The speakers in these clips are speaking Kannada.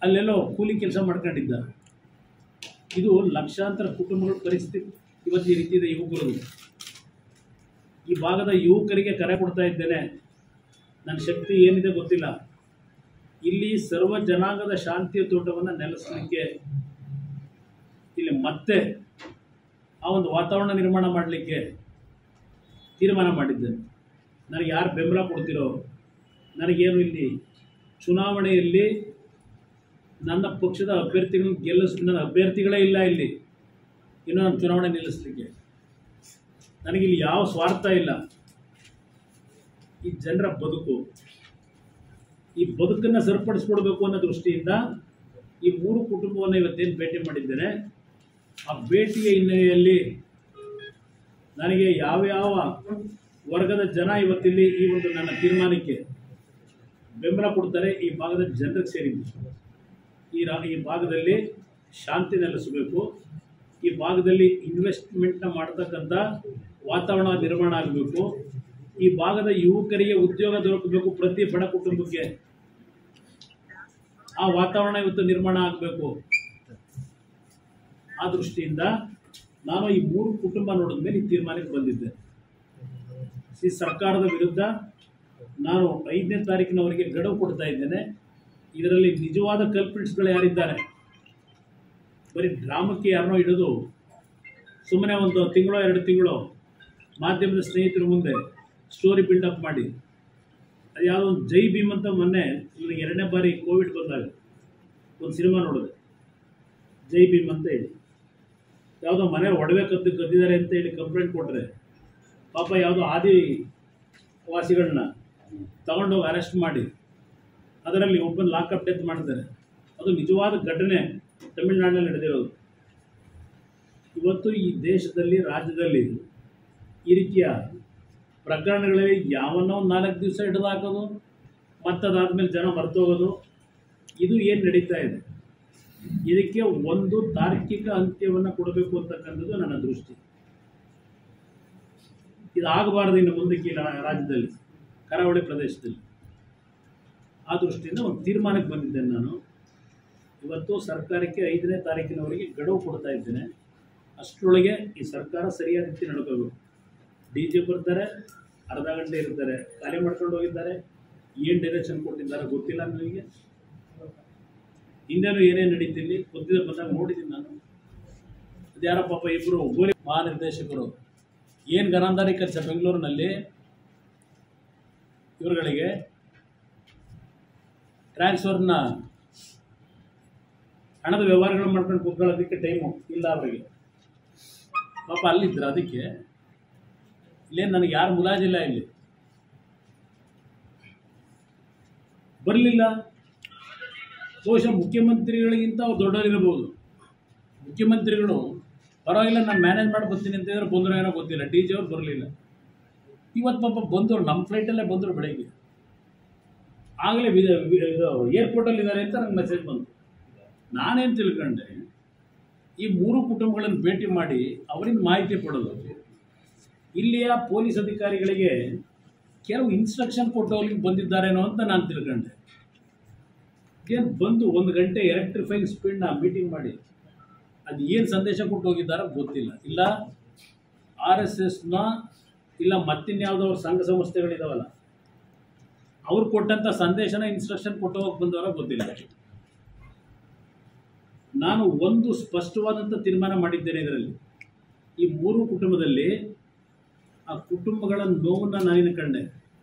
ಅಲ್ಲೆಲ್ಲೋ ಕೂಲಿ ಕೆಲಸ ಮಾಡ್ಕೊಂಡಿದ್ದ ಇದು ಲಕ್ಷಾಂತರ ಕುಟುಂಬಗಳ ಪರಿಸ್ಥಿತಿ ಇವತ್ತು ಈ ರೀತಿ ಇದೆ ಯುವಕರದು ಈ ಭಾಗದ ಯುವಕರಿಗೆ ಕರೆ ಕೊಡ್ತಾ ಇದ್ದೇನೆ ನನ್ನ ಶಕ್ತಿ ಏನಿದೆ ಗೊತ್ತಿಲ್ಲ ಇಲ್ಲಿ ಸರ್ವ ಜನಾಂಗದ ಶಾಂತಿಯ ತೋಟವನ್ನು ನೆಲೆಸಲಿಕ್ಕೆ ಇಲ್ಲಿ ಮತ್ತೆ ಆ ಒಂದು ವಾತಾವರಣ ನಿರ್ಮಾಣ ಮಾಡಲಿಕ್ಕೆ ತೀರ್ಮಾನ ಮಾಡಿದ್ದೇನೆ ನನಗೆ ಯಾರು ಬೆಂಬಲ ಕೊಡ್ತಿರೋ ನನಗೇನು ಇಲ್ಲಿ ಚುನಾವಣೆಯಲ್ಲಿ ನನ್ನ ಪಕ್ಷದ ಅಭ್ಯರ್ಥಿಗಳನ್ನ ಗೆಲ್ಲಿಸ್ ನನ್ನ ಅಭ್ಯರ್ಥಿಗಳೇ ಇಲ್ಲ ಇಲ್ಲಿ ಇನ್ನು ನಾನು ಚುನಾವಣೆ ನಿಲ್ಲಿಸಲಿಕ್ಕೆ ನನಗಿಲ್ಲಿ ಯಾವ ಸ್ವಾರ್ಥ ಇಲ್ಲ ಈ ಜನರ ಬದುಕು ಈ ಬದುಕನ್ನು ಸರಿಪಡಿಸ್ಕೊಡ್ಬೇಕು ಅನ್ನೋ ದೃಷ್ಟಿಯಿಂದ ಈ ಮೂರು ಕುಟುಂಬವನ್ನು ಇವತ್ತೇನು ಭೇಟಿ ಮಾಡಿದ್ದೇನೆ ಆ ಭೇಟಿಯ ಹಿನ್ನೆಲೆಯಲ್ಲಿ ನನಗೆ ಯಾವ್ಯಾವ ವರ್ಗದ ಜನ ಇವತ್ತಿಲ್ಲಿ ಈ ಒಂದು ನನ್ನ ತೀರ್ಮಾನಕ್ಕೆ ಬೆಂಬಲ ಕೊಡ್ತಾರೆ ಈ ಭಾಗದ ಜನರಿಗೆ ಸೇರಿದ್ದು ಈ ರಾ ಈ ಭಾಗದಲ್ಲಿ ಶಾಂತಿ ನೆಲೆಸಬೇಕು ಈ ಭಾಗದಲ್ಲಿ ಇನ್ವೆಸ್ಟ್ಮೆಂಟ್ನ ಮಾಡ್ತಕ್ಕಂಥ ವಾತಾವರಣ ನಿರ್ಮಾಣ ಆಗಬೇಕು ಈ ಭಾಗದ ಯುವಕರಿಗೆ ಉದ್ಯೋಗ ದೊರಕಬೇಕು ಪ್ರತಿ ಬಡ ಕುಟುಂಬಕ್ಕೆ ಆ ವಾತಾವರಣ ಇವತ್ತು ನಿರ್ಮಾಣ ಆಗಬೇಕು ಆ ದೃಷ್ಟಿಯಿಂದ ನಾನು ಈ ಮೂರು ಕುಟುಂಬ ನೋಡಿದ ಮೇಲೆ ಈ ತೀರ್ಮಾನಕ್ಕೆ ಬಂದಿದ್ದೆ ಈ ಸರ್ಕಾರದ ವಿರುದ್ಧ ನಾನು ಐದನೇ ತಾರೀಕಿನವರೆಗೆ ಗಡುವು ಕೊಡ್ತಾ ಇದ್ದೇನೆ ಇದರಲ್ಲಿ ನಿಜವಾದ ಕಲ್ಪಿಟ್ಸ್ಗಳು ಯಾರಿದ್ದಾರೆ ಬರೀ ಡ್ರಾಮಕ್ಕೆ ಯಾರನ್ನೋ ಹಿಡಿದು ಸುಮ್ಮನೆ ಒಂದು ತಿಂಗಳೋ ಎರಡು ತಿಂಗಳು ಮಾಧ್ಯಮದ ಸ್ನೇಹಿತರ ಮುಂದೆ ಸ್ಟೋರಿ ಬಿಲ್ಡಪ್ ಮಾಡಿ ಅದು ಯಾವುದೋ ಒಂದು ಜೈ ಭೀಮ್ ಅಂತ ಮೊನ್ನೆ ನನಗೆ ಎರಡನೇ ಬಾರಿ ಕೋವಿಡ್ ಬಂದಾಗ ಒಂದು ಸಿನಿಮಾ ನೋಡಿದೆ ಜೈ ಭೀಮ್ ಅಂತ ಹೇಳಿ ಯಾವುದೋ ಮನೆ ಒಡವೆ ಕದ್ದು ಕದ್ದಿದ್ದಾರೆ ಅಂತ ಹೇಳಿ ಕಂಪ್ಲೇಂಟ್ ಕೊಟ್ಟರೆ ಪಾಪ ಯಾವುದೋ ಆದಿ ವಾಸಿಗಳನ್ನ ತಗೊಂಡೋಗಿ ಅರೆಸ್ಟ್ ಮಾಡಿ ಅದರಲ್ಲಿ ಒಬ್ಬನ ಲಾಕಪ್ ಡೆತ್ ಮಾಡಿದ್ದಾರೆ ಅದು ನಿಜವಾದ ಘಟನೆ ತಮಿಳುನಾಡಿನಲ್ಲಿ ನಡೆದಿರೋದು ಇವತ್ತು ಈ ದೇಶದಲ್ಲಿ ರಾಜ್ಯದಲ್ಲಿ ಈ ರೀತಿಯ ಪ್ರಕರಣಗಳಲ್ಲಿ ಯಾವನ್ನೋ ಒಂದು ನಾಲ್ಕು ದಿವಸ ಹಿಡಿದು ಹಾಕೋದು ಮತ್ತದಾದ್ಮೇಲೆ ಜನ ಮರ್ತೋಗೋದು ಇದು ಏನು ನಡೀತಾ ಇದೆ ಇದಕ್ಕೆ ಒಂದು ತಾರ್ಕಿಕ ಅಂತ್ಯವನ್ನು ಕೊಡಬೇಕು ಅಂತಕ್ಕಂಥದ್ದು ನನ್ನ ದೃಷ್ಟಿ ಇದಾಗಬಾರ್ದು ಇನ್ನು ಮುಂದಕ್ಕೆ ಈ ರಾ- ರಾಜ್ಯದಲ್ಲಿ ಕರಾವಳಿ ಪ್ರದೇಶದಲ್ಲಿ ಆ ದೃಷ್ಟಿಯಿಂದ ಒಂದು ತೀರ್ಮಾನಕ್ಕೆ ಬಂದಿದ್ದೇನೆ ನಾನು ಇವತ್ತು ಸರ್ಕಾರಕ್ಕೆ ಐದನೇ ತಾರೀಕಿನವರೆಗೆ ಗಡುವು ಕೊಡ್ತಾ ಇದ್ದೇನೆ ಅಷ್ಟರೊಳಗೆ ಈ ಸರ್ಕಾರ ಸರಿಯಾದ ರೀತಿ ನಡ್ಕೋಬೇಕು ಡಿ ಜೆ ಬರ್ತಾರೆ ಅರ್ಧ ಗಂಟೆ ಇರ್ತಾರೆ ಖಾಲಿ ಮಾಡ್ಕೊಂಡು ಹೋಗಿದ್ದಾರೆ ಏನು ಡೈರೆಕ್ಷನ್ ಕೊಟ್ಟಿದ್ದಾರೆ ಗೊತ್ತಿಲ್ಲ ನನಗೆ ಹಿಂದೆನೂ ಏನೇನು ನಡೀತಿಲ್ಲಿ ಗೊತ್ತಿದೆ ಬಂದಾಗ ನೋಡಿದ್ದೀನಿ ನಾನು ಅದ್ಯಾರ ಪಾಪ ಇಬ್ಬರು ಗೋಲಿ ಮಹಾನಿರ್ದೇಶಕರು ಏನು ಗನಾಂಧಾರಿ ಕೆಲಸ ಬೆಂಗಳೂರಿನಲ್ಲಿ ಇವರುಗಳಿಗೆ ಟ್ರಾನ್ಸ್ಫರ್ನ ಹಣದ ವ್ಯವಹಾರಗಳು ಮಾಡ್ಕೊಂಡು ಕೂತ್ಕೊಳ್ಳೋದಕ್ಕೆ ಟೈಮು ಇಲ್ಲ ಅವರಿಗೆ ಪಾಪ ಅಲ್ಲಿದ್ರು ಅದಕ್ಕೆ ಇಲ್ಲೇನು ನನಗೆ ಯಾರು ಮುಲಾಜಿಲ್ಲ ಇಲ್ಲಿ ಬರಲಿಲ್ಲ ಬಹುಶಃ ಮುಖ್ಯಮಂತ್ರಿಗಳಿಗಿಂತ ಅವ್ರು ದೊಡ್ಡವರಿರಬಹುದು ಮುಖ್ಯಮಂತ್ರಿಗಳು ಪರವಾಗಿಲ್ಲ ನಾನು ಮ್ಯಾನೇಜ್ ಮಾಡಿ ಬರ್ತೀನಿ ಅಂತ ಹೇಳಿದ್ರೆ ಬಂದರು ಏನೋ ಗೊತ್ತಿಲ್ಲ ಡಿ ಜಿ ಅವ್ರು ಬರಲಿಲ್ಲ ಇವತ್ತು ಪಾಪ ಬಂದರು ನಮ್ಮ ಫ್ಲೈಟಲ್ಲೇ ಬಂದರು ಬೆಳಗ್ಗೆ ಆಗಲೇ ವಿ ವಿ- ಇದು ಏರ್ಪೋರ್ಟಲ್ಲಿ ಇದ್ದಾರೆ ಅಂತ ನಂಗೆ ಮೆಸೇಜ್ ಬಂತು ನಾನೇನು ತಿಳ್ಕೊಂಡೆ ಈ ಮೂರು ಕುಟುಂಬಗಳನ್ನು ಭೇಟಿ ಮಾಡಿ ಅವರಿಂದ ಮಾಹಿತಿ ಪಡೆದು ಇಲ್ಲಿಯ ಪೊಲೀಸ್ ಅಧಿಕಾರಿಗಳಿಗೆ ಕೆಲವು ಇನ್ಸ್ಟ್ರಕ್ಷನ್ ಕೊಟ್ಟು ಹೋಗ್ಲಿಕ್ಕೆ ಬಂದಿದ್ದಾರೇನೋ ಅಂತ ನಾನು ತಿಳ್ಕೊಂಡೆ ಏನು ಬಂದು ಒಂದು ಗಂಟೆ ಎಲೆಕ್ಟ್ರಿಫೈಯಿಂಗ್ ಸ್ಪೀಡ್ನ ಮೀಟಿಂಗ್ ಮಾಡಿ ಅದು ಏನು ಸಂದೇಶ ಕೊಟ್ಟು ಹೋಗಿದ್ದಾರೋ ಗೊತ್ತಿಲ್ಲ ಇಲ್ಲ ಆರ್ ಎಸ್ ಎಸ್ನ ಇಲ್ಲ ಮತ್ತಿನ್ಯಾವುದೋ ಅವ್ರ ಸಂಘ ಸಂಸ್ಥೆಗಳಿದಾವಲ್ಲ ಅವ್ರು ಕೊಟ್ಟಂಥ ಸಂದೇಶನ ಇನ್ಸ್ಟ್ರಕ್ಷನ್ ಕೊಟ್ಟು ಹೋಗಿ ಬಂದವರ ಗೊತ್ತಿಲ್ಲ ನಾನು ಒಂದು ಸ್ಪಷ್ಟವಾದಂಥ ತೀರ್ಮಾನ ಮಾಡಿದ್ದೇನೆ ಇದರಲ್ಲಿ ಈ ಮೂರು ಕುಟುಂಬದಲ್ಲಿ ಆ ಕುಟುಂಬಗಳ ನೋವನ್ನು ನಾನಿನ ಕಂಡೆ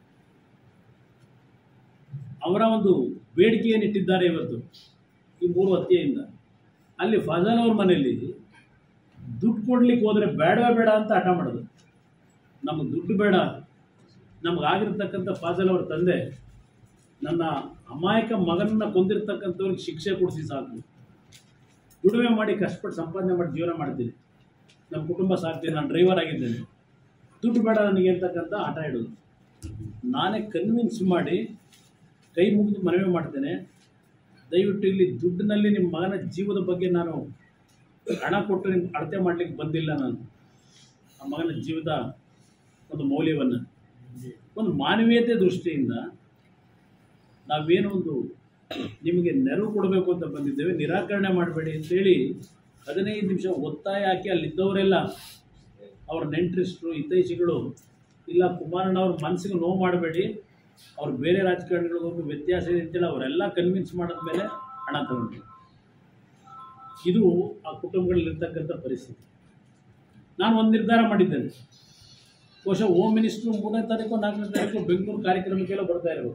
ಅವರ ಒಂದು ಬೇಡಿಕೆ ಏನಿಟ್ಟಿದ್ದಾರೆ ಇವತ್ತು ಈ ಮೂರು ಹತ್ಯೆಯಿಂದ ಅಲ್ಲಿ ಫಜಲ್ ಅವ್ರ ಮನೆಯಲ್ಲಿ ದುಡ್ಡು ಕೊಡ್ಲಿಕ್ಕೆ ಹೋದರೆ ಬೇಡವೇ ಬೇಡ ಅಂತ ಹಠ ಮಾಡೋದು ನಮಗೆ ದುಡ್ಡು ಬೇಡ ನಮಗಾಗಿರ್ತಕ್ಕಂಥ ಫಾಜಲ್ ಅವ್ರ ತಂದೆ ನನ್ನ ಅಮಾಯಕ ಮಗನನ್ನ ಕೊಂದಿರ್ತಕ್ಕಂಥವ್ರಿಗೆ ಶಿಕ್ಷೆ ಕೊಡಿಸಿ ಸಾಕು ದುಡಿಮೆ ಮಾಡಿ ಕಷ್ಟಪಟ್ಟು ಸಂಪಾದನೆ ಮಾಡಿ ಜೀವನ ಮಾಡ್ತೀನಿ ನಮ್ಮ ಕುಟುಂಬ ಸಾಕ್ತೀನಿ ನಾನು ಡ್ರೈವರ್ ಆಗಿದ್ದೇನೆ ದುಡ್ಡು ಬೇಡ ನನಗೆ ಅಂತಕ್ಕಂಥ ಹಠ ಇಡೋದು ನಾನೇ ಕನ್ವಿನ್ಸ್ ಮಾಡಿ ಕೈ ಮುಗಿದು ಮನವಿ ಮಾಡ್ತೇನೆ ದಯವಿಟ್ಟು ಇಲ್ಲಿ ದುಡ್ಡಿನಲ್ಲಿ ನಿಮ್ಮ ಮಗನ ಜೀವದ ಬಗ್ಗೆ ನಾನು ಹಣ ಕೊಟ್ಟು ನಿಮ್ಗೆ ಅಳತೆ ಮಾಡಲಿಕ್ಕೆ ಬಂದಿಲ್ಲ ನಾನು ಆ ಮಗನ ಜೀವದ ಒಂದು ಮೌಲ್ಯವನ್ನು ಒಂದು ಮಾನವೀಯತೆ ದೃಷ್ಟಿಯಿಂದ ನಾವೇನು ಒಂದು ನಿಮಗೆ ನೆರವು ಕೊಡಬೇಕು ಅಂತ ಬಂದಿದ್ದೇವೆ ನಿರಾಕರಣೆ ಮಾಡಬೇಡಿ ಅಂತೇಳಿ ಹದಿನೈದು ನಿಮಿಷ ಒತ್ತಾಯ ಹಾಕಿ ಅಲ್ಲಿದ್ದವರೆಲ್ಲ ಅವ್ರ ನೆಂಟರಿಸ್ಟ್ರು ಹಿತೈಷಿಗಳು ಇಲ್ಲ ಕುಮಾರಣ್ಣ ಅವ್ರ ಮನಸ್ಸಿಗೆ ನೋವು ಮಾಡಬೇಡಿ ಅವ್ರು ಬೇರೆ ರಾಜಕಾರಣಿಗಳಿಗೋಗಿ ವ್ಯತ್ಯಾಸ ಇದೆ ಅಂತೇಳಿ ಅವರೆಲ್ಲ ಕನ್ವಿನ್ಸ್ ಮಾಡಿದ್ಮೇಲೆ ಹಣ ತಗೊಂಡ್ರು ಇದು ಆ ಕುಟುಂಬಗಳಲ್ಲಿರ್ತಕ್ಕಂಥ ಪರಿಸ್ಥಿತಿ ನಾನು ಒಂದು ನಿರ್ಧಾರ ಮಾಡಿದ್ದೇನೆ ಬಹುಶಃ ಹೋಮ್ ಮಿನಿಸ್ಟ್ರು ಮೂರನೇ ತಾರೀಕು ನಾಲ್ಕನೇ ತಾರೀಕು ಬೆಂಗಳೂರು ಕಾರ್ಯಕ್ರಮಕ್ಕೆಲ್ಲ ಬರ್ತಾ ಇರೋರು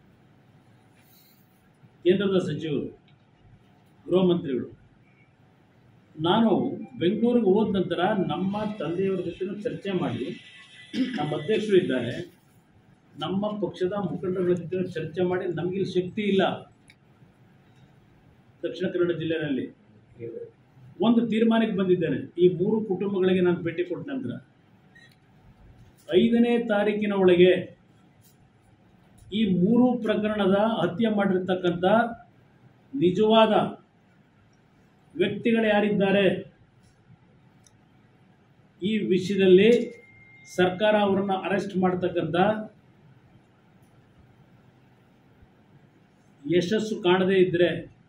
ಕೇಂದ್ರದ ಸಚಿವರು ಗೃಹ ಮಂತ್ರಿಗಳು ನಾನು ಬೆಂಗಳೂರಿಗೆ ಹೋದ ನಂತರ ನಮ್ಮ ತಂದೆಯವರ ಜೊತೆ ಚರ್ಚೆ ಮಾಡಿ ನಮ್ಮ ಅಧ್ಯಕ್ಷರು ಇದ್ದಾರೆ ನಮ್ಮ ಪಕ್ಷದ ಮುಖಂಡರ ಜೊತೆ ಚರ್ಚೆ ಮಾಡಿ ನಮಗಿಲ್ಲಿ ಶಕ್ತಿ ಇಲ್ಲ ದಕ್ಷಿಣ ಕನ್ನಡ ಜಿಲ್ಲೆಯಲ್ಲಿ ಒಂದು ತೀರ್ಮಾನಕ್ಕೆ ಬಂದಿದ್ದೇನೆ ಈ ಮೂರು ಕುಟುಂಬಗಳಿಗೆ ನಾನು ಭೇಟಿ ಕೊಟ್ಟ ನಂತರ ಐದನೇ ತಾರೀಕಿನ ಒಳಗೆ ಈ ಮೂರು ಪ್ರಕರಣದ ಹತ್ಯೆ ಮಾಡಿರ್ತಕ್ಕಂಥ ನಿಜವಾದ ವ್ಯಕ್ತಿಗಳು ಯಾರಿದ್ದಾರೆ ಈ ವಿಷಯದಲ್ಲಿ ಸರ್ಕಾರ ಅವರನ್ನು ಅರೆಸ್ಟ್ ಮಾಡ್ತಕ್ಕಂಥ ಯಶಸ್ಸು ಕಾಣದೇ ಇದ್ದರೆ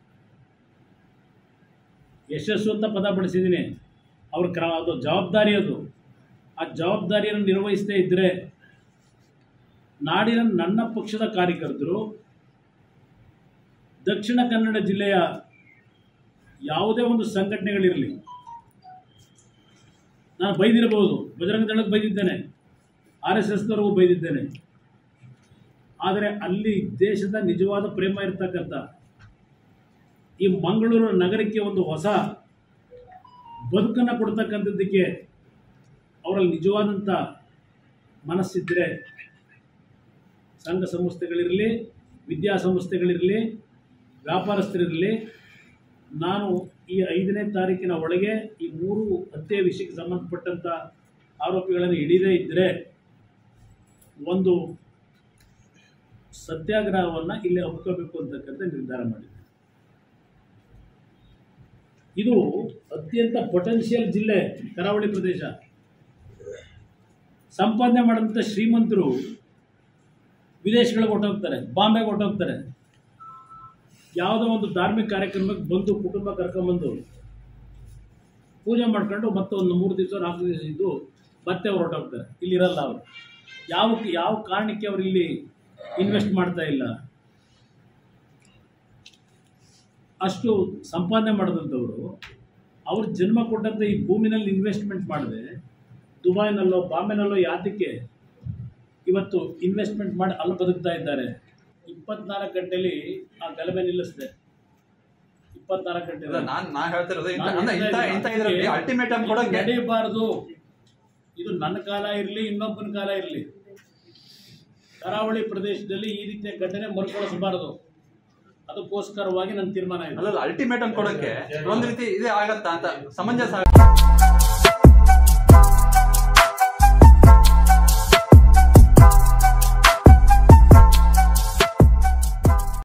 ಯಶಸ್ಸು ಅಂತ ಪದ ಬಳಸಿದ್ದೀನಿ ಅವ್ರ ಕ್ರ ಅದು ಜವಾಬ್ದಾರಿ ಅದು ಆ ಜವಾಬ್ದಾರಿಯನ್ನು ನಿರ್ವಹಿಸದೇ ಇದ್ದರೆ ನಾಡಿನ ನನ್ನ ಪಕ್ಷದ ಕಾರ್ಯಕರ್ತರು ದಕ್ಷಿಣ ಕನ್ನಡ ಜಿಲ್ಲೆಯ ಯಾವುದೇ ಒಂದು ಸಂಘಟನೆಗಳಿರಲಿ ನಾನು ಬೈದಿರಬಹುದು ಬಜರಂಗ ದಳಕ್ಕೆ ಬೈದಿದ್ದೇನೆ ಆರ್ ಎಸ್ ಎಸ್ನವ್ರಿಗೂ ಬೈದಿದ್ದೇನೆ ಆದರೆ ಅಲ್ಲಿ ದೇಶದ ನಿಜವಾದ ಪ್ರೇಮ ಇರ್ತಕ್ಕಂಥ ಈ ಮಂಗಳೂರು ನಗರಕ್ಕೆ ಒಂದು ಹೊಸ ಬದುಕನ್ನು ಕೊಡ್ತಕ್ಕಂಥದ್ದಕ್ಕೆ ಅವರಲ್ಲಿ ನಿಜವಾದಂಥ ಮನಸ್ಸಿದ್ದರೆ ಸಂಘ ಸಂಸ್ಥೆಗಳಿರಲಿ ವಿದ್ಯಾಸಂಸ್ಥೆಗಳಿರಲಿ ವ್ಯಾಪಾರಸ್ಥರಿರಲಿ ನಾನು ಈ ಐದನೇ ತಾರೀಕಿನ ಒಳಗೆ ಈ ಮೂರು ಹತ್ಯೆ ವಿಷಯಕ್ಕೆ ಸಂಬಂಧಪಟ್ಟಂಥ ಆರೋಪಿಗಳನ್ನು ಹಿಡಿದೇ ಇದ್ದರೆ ಒಂದು ಸತ್ಯಾಗ್ರಹವನ್ನು ಇಲ್ಲಿ ಹಮ್ಮಿಕೋಬೇಕು ಅಂತಕ್ಕಂಥ ನಿರ್ಧಾರ ಮಾಡಿದೆ ಇದು ಅತ್ಯಂತ ಪೊಟೆನ್ಷಿಯಲ್ ಜಿಲ್ಲೆ ಕರಾವಳಿ ಪ್ರದೇಶ ಸಂಪಾದನೆ ಮಾಡಿದಂಥ ಶ್ರೀಮಂತರು ವಿದೇಶಗಳಿಗೆ ಹೊರಟೋಗ್ತಾರೆ ಬಾಂಬೆಗೆ ಹೊರಟೋಗ್ತಾರೆ ಯಾವುದೋ ಒಂದು ಧಾರ್ಮಿಕ ಕಾರ್ಯಕ್ರಮಕ್ಕೆ ಬಂದು ಕುಟುಂಬ ಕರ್ಕೊಂಬಂದು ಪೂಜೆ ಮಾಡ್ಕೊಂಡು ಮತ್ತೆ ಒಂದು ಮೂರು ದಿವಸ ನಾಲ್ಕು ದಿವಸ ಇದ್ದು ಮತ್ತೆ ಅವ್ರು ಹೊರಟೋಗ್ತಾರೆ ಇಲ್ಲಿರಲ್ಲ ಅವರು ಯಾವ ಯಾವ ಕಾರಣಕ್ಕೆ ಅವ್ರು ಇಲ್ಲಿ ಇನ್ವೆಸ್ಟ್ ಮಾಡ್ತಾ ಇಲ್ಲ ಅಷ್ಟು ಸಂಪಾದನೆ ಮಾಡಿದಂಥವ್ರು ಅವ್ರ ಜನ್ಮ ಕೊಟ್ಟಂಥ ಈ ಭೂಮಿನಲ್ಲಿ ಇನ್ವೆಸ್ಟ್ಮೆಂಟ್ ಮಾಡದೆ ದುಬೈನಲ್ಲೋ ಬಾಂಬೆನಲ್ಲೋ ಯಾತಕ್ಕೆ ಇವತ್ತು ಇನ್ವೆಸ್ಟ್ಮೆಂಟ್ ಮಾಡಿ ಅಲ್ಲಿ ಬದುಕ್ತಾ ಇದ್ದಾರೆ ಇಪ್ಪತ್ನಾಲ್ಕು ಗಂಟೆಲಿ ಆ ಗಲಭೆ ನಿಲ್ಲಿಸಿದೆ ಇಪ್ಪತ್ನಾಲ್ಕು ಗಂಟೆ ಇಲ್ಲ, ನಾನ್ ನಾ ಹೇಳ್ತಿರೋದು ಇಂಥ- ನಾನು ಅಂದ್ರೆ ಇಂಥ ಹೇಳ್ತಾ ಇಂಥ ಇದ್ದೀನಿ, ಇದರಲ್ಲಿ ಅಲ್ಟಿಮೇಟಮ್ ಕೊಡೋಕೆ ನಡೀಬಾರ್ದು ಇದು ನನ್ನ ಕಾಲ ಇರಲಿ ಇನ್ನೊಬ್ಬನ ಕಾಲ ಇರಲಿ ಕರಾವಳಿ ಪ್ರದೇಶದಲ್ಲಿ ಈ ರೀತಿಯ ಘಟನೆ ಮರುಕಳಿಸಬಾರದು ಅದಕ್ಕೋಸ್ಕರವಾಗಿ ನನ್ನ ತೀರ್ಮಾನ ಇದೆ ಅಲ್ಲಲ್ಲ ಅಲ್ಟಿಮೇಟಮ್ ಕೊಡೋಕೆ ಒಂದ್ ರೀತಿ ಇದೇ ಆಗತ್ತಾ ಅಂತ ಸಮಂಜಸ ಆಗ-